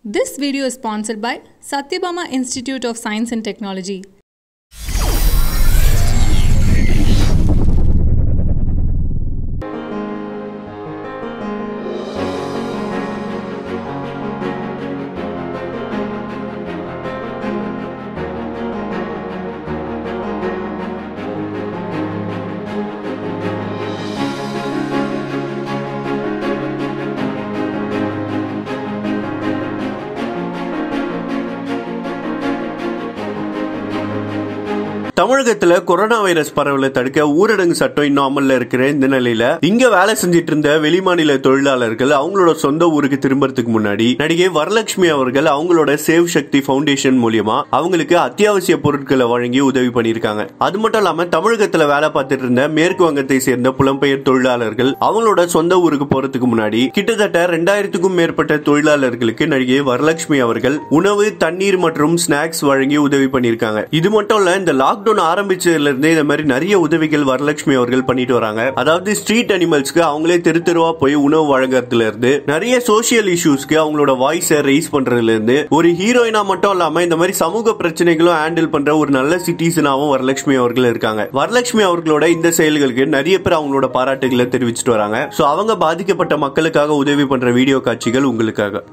This video is sponsored by Satyabama Institute of Science and Technology. தமிழகத்துல corona virus பரவலை தடுக்க ஊரடங்கு சட்டம் இன்னும் அமல்ல இருக்கிற இந்த நிலையில இங்க வேலை செஞ்சிட்டு இருந்த வெளிமாநில தொழிலாளர்கள் அவங்களோட சொந்த ஊருக்கு திரும்பறதுக்கு முன்னாடி நடிகை வரலட்சுமி அவர்கள் அவங்களோட சேவ் சக்தி ஃபவுண்டேஷன் மூலியமா அவங்களுக்கு அத்தியாவசிய பொருட்களை வழங்கி உதவி பண்ணியிருக்காங்க அது மட்டும் இல்லாம தமிழகத்துல வேலை பார்த்துட்டு இருந்த மேற்கு வங்கத்தை சேர்ந்த புலம்பெயர் தொழிலாளர்கள் அவங்களோட சொந்த ஊருக்கு போறதுக்கு முன்னாடி கிட்டத்தட்ட ரெண்டாயிரத்துக்கும் மேற்பட்ட தொழிலாளர்களுக்கு நடிகை வரலட்சுமி அவர்கள் உணவு தண்ணீர் மற்றும் ஸ்நாக்ஸ் வழங்கி உதவி பண்ணியிருக்காங்க இது மட்டும் இல்ல இந்த லாக்டவுன் ஆரம்பிச்சதுல இருந்தே இந்த மாதிரி நிறைய உதவிகள் வரலட்சுமி அவர்கள் பண்ணிட்டு வராங்க அதாவது ஸ்ட்ரீட் அனிமல்ஸ்க்கு அவங்களே தெரு தெருவா போய் உணவு வழங்குறதுல இருந்து நிறைய சோசியல் இஷ்யூஸ்க்கு அவங்களோட வாய்ஸை ரைஸ் பண்றதுல இருந்து ஒரு ஹீரோயினா மட்டும் இல்லாம இந்த மாதிரி சமூக பிரச்சனைகளும் ஹேண்டில் பண்ற ஒரு நல்ல சிட்டிசனாவும் வரலட்சுமி அவர்கள் இருக்காங்க வரலட்சுமி அவர்களோட இந்த செயல்களுக்கு நிறைய பேர் அவங்களோட பாராட்டுகளை தெரிவிச்சிட்டு வராங்க சோ அவங்க பாதிக்கப்பட்ட மக்களுக்காக உதவி பண்ற வீடியோ காட்சிகள் உங்களுக்காக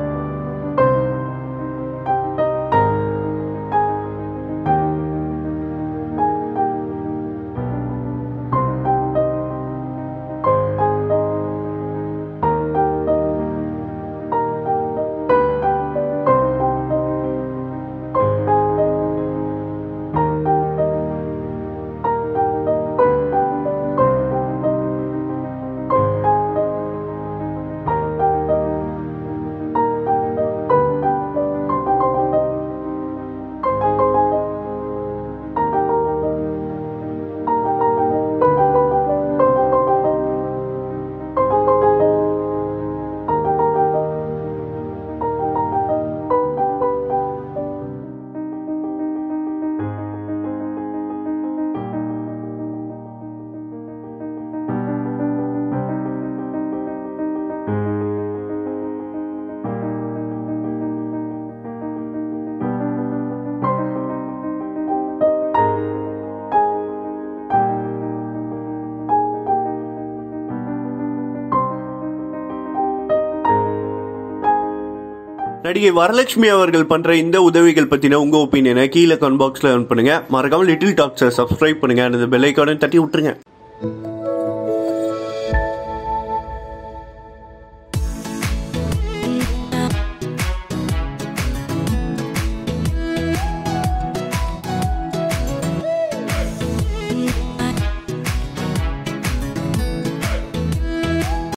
நடிகை வரலட்சுமி அவர்கள் பண்ற இந்த உதவிகள் பத்தின உங்க ஒப்பீனியனை கீழே கமெண்ட் பாக்ஸ்ல பண்ணுங்க மறக்காம லிட்டில் டாக்ஸை சப்ஸ்கிரைப் பண்ணுங்க அந்த பெல் ஐக்கானை தட்டி விட்டுருங்க